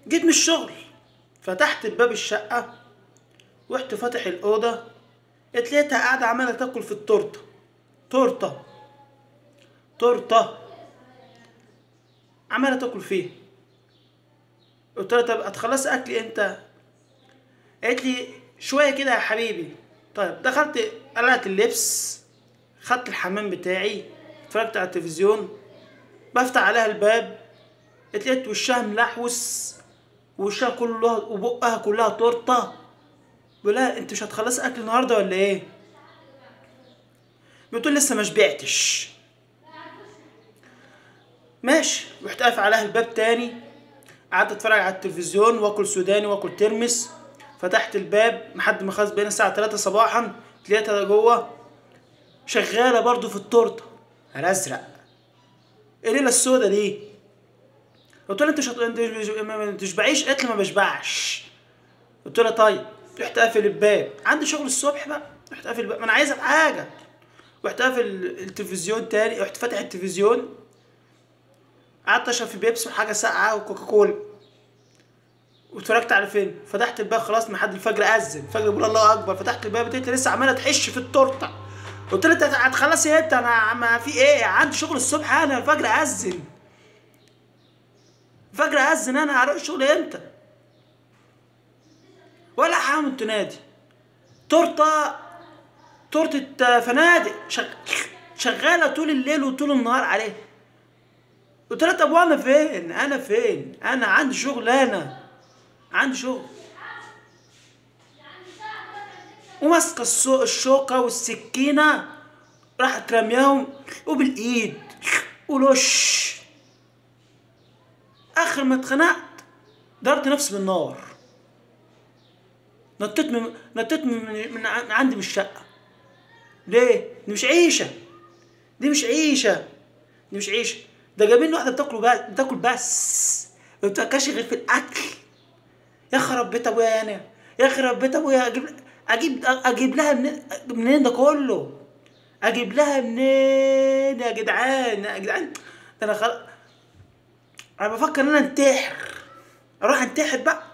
جيت من الشغل فتحت باب الشقة رحت فاتح الأوضة اتلقيتها قاعدة عمالة تاكل في التورتة تورتة تورتة عمالة تاكل فيه قلت لها طب هتخلصي أكل امتى؟ قالت لي شوية كده يا حبيبي طيب دخلت قلعت اللبس خدت الحمام بتاعي اتفرجت على التلفزيون بفتح عليها الباب اتلقيت وشها ملحوس وشها كلها وبقها كلها تورته بقول لها انت مش هتخلصي اكل النهارده ولا ايه بتقول لسه ما شبعتش ماشي رحت قافل عليها الباب تاني قعدت اتفرج على التلفزيون واكل سوداني واكل ترمس فتحت الباب لحد ما خلص بين الساعه 3 صباحا لقيتها جوه شغاله برضو في التورته الازرق ايه الليله السودا دي قلت لها انت مش هت- انت مش- ما ما تشبعيش قالت لي ما بشبعش قلت لها طيب رحت قافل الباب عندي شغل الصبح بقى رحت قافل الباب ما انا عايز ابقى حاجه رحت قافل التلفزيون تاني رحت فاتح التلفزيون قعدت اشرب في بيبسي وحاجه ساقعه وكوكا كولا واتفرجت على فيلم فتحت الباب خلاص لحد الفجر اذن الفجر بيقول الله اكبر فتحت الباب لقيت لسه عماله تحش في التورته قلت لها انت هتخلصي امتى انا ما في ايه عندي شغل الصبح انا الفجر اذن الفجر اذن انا هروح الشغل امتى ولا حاجه تنادي تورته تورته فنادق شغ... شغاله طول الليل وطول النهار عليها قلت لها طب وانا فين انا فين انا عندي شغل انا عندي شغل وماسكه السو- الشوكه والسكينه راحت رمياهم وبالايد ولوش اخر ما اتخنقت ضربت نفسي بالنار نطيت من نطيت من, من, من عندي من الشقه ليه دي مش عيشه دي مش عيشه دي مش عيشه ده جايبين واحده بتاكل بس بتاكل بس ما بتاكلش غير في الاكل يا خرب بيت ابويا انا يا خرب بيت ابويا اجيب اجيب اجيب لها منين منين ده كله اجيب لها منين يا جدعان يا جدعان ده انا خل... انا بفكر ان انا انتحر اروح انتحر بقى